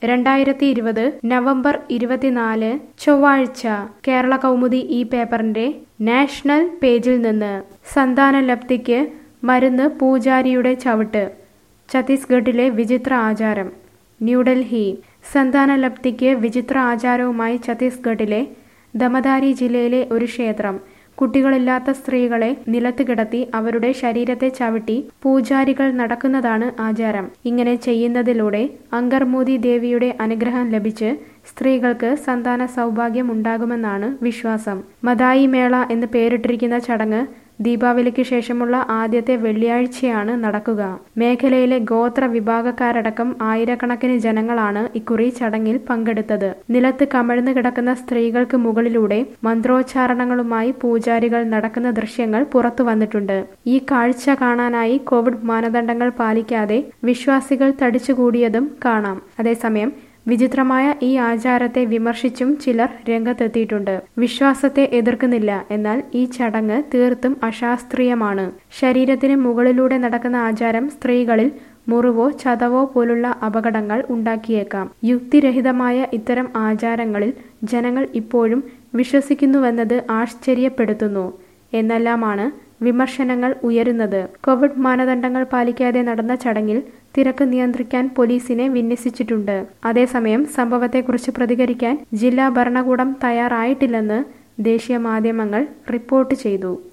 രണ്ടായിരത്തി ഇരുപത് നവംബർ ഇരുപത്തിനാല് ചൊവ്വാഴ്ച കേരള കൗമുദി ഈ പേപ്പറിന്റെ നാഷണൽ പേജിൽ നിന്ന് സന്താനലബ്ധിക്ക് മരുന്ന് പൂജാരിയുടെ ചവിട്ട് ഛത്തീസ്ഗഡിലെ വിചിത്ര ആചാരം ന്യൂഡൽഹി സന്താനലബ്ധിക്ക് വിചിത്ര ആചാരവുമായി ഛത്തീസ്ഗഡിലെ ദമദാരി ജില്ലയിലെ ഒരു ക്ഷേത്രം കുട്ടികളില്ലാത്ത സ്ത്രീകളെ നിലത്ത് കിടത്തി അവരുടെ ശരീരത്തെ ചവിട്ടി പൂജാരികൾ നടക്കുന്നതാണ് ആചാരം ഇങ്ങനെ ചെയ്യുന്നതിലൂടെ അങ്കർമൂതി ദേവിയുടെ അനുഗ്രഹം ലഭിച്ച് സ്ത്രീകൾക്ക് സന്താന സൗഭാഗ്യം ഉണ്ടാകുമെന്നാണ് വിശ്വാസം മദായി മേള എന്ന് പേരിട്ടിരിക്കുന്ന ചടങ്ങ് ദീപാവലിക്ക് ശേഷമുള്ള ആദ്യത്തെ വെള്ളിയാഴ്ചയാണ് നടക്കുക മേഖലയിലെ ഗോത്ര വിഭാഗക്കാരടക്കം ആയിരക്കണക്കിന് ജനങ്ങളാണ് ഇക്കുറി ചടങ്ങിൽ പങ്കെടുത്തത് നിലത്ത് കമിഴ്ന്നു കിടക്കുന്ന സ്ത്രീകൾക്ക് മുകളിലൂടെ മന്ത്രോച്ചാരണങ്ങളുമായി പൂജാരികൾ നടക്കുന്ന ദൃശ്യങ്ങൾ പുറത്തു വന്നിട്ടുണ്ട് ഈ കാഴ്ച കാണാനായി കോവിഡ് മാനദണ്ഡങ്ങൾ പാലിക്കാതെ വിശ്വാസികൾ തടിച്ചുകൂടിയതും കാണാം അതേസമയം വിചിത്രമായ ഈ ആചാരത്തെ വിമർശിച്ചും ചിലർ രംഗത്തെത്തിയിട്ടുണ്ട് വിശ്വാസത്തെ എതിർക്കുന്നില്ല എന്നാൽ ഈ ചടങ്ങ് തീർത്തും അശാസ്ത്രീയമാണ് ശരീരത്തിന് മുകളിലൂടെ നടക്കുന്ന ആചാരം സ്ത്രീകളിൽ മുറിവോ ചതവോ പോലുള്ള അപകടങ്ങൾ ഉണ്ടാക്കിയേക്കാം യുക്തിരഹിതമായ ഇത്തരം ആചാരങ്ങളിൽ ജനങ്ങൾ ഇപ്പോഴും വിശ്വസിക്കുന്നുവെന്നത് ആശ്ചര്യപ്പെടുത്തുന്നു എന്നെല്ലാമാണ് വിമർശനങ്ങൾ ഉയരുന്നത് കോവിഡ് മാനദണ്ഡങ്ങൾ പാലിക്കാതെ നടന്ന ചടങ്ങിൽ തിരക്ക് നിയന്ത്രിക്കാൻ പോലീസിനെ വിന്യസിച്ചിട്ടുണ്ട് അതേസമയം സംഭവത്തെക്കുറിച്ച് പ്രതികരിക്കാൻ ജില്ലാ ഭരണകൂടം തയ്യാറായിട്ടില്ലെന്ന് ദേശീയ മാധ്യമങ്ങൾ റിപ്പോർട്ട് ചെയ്തു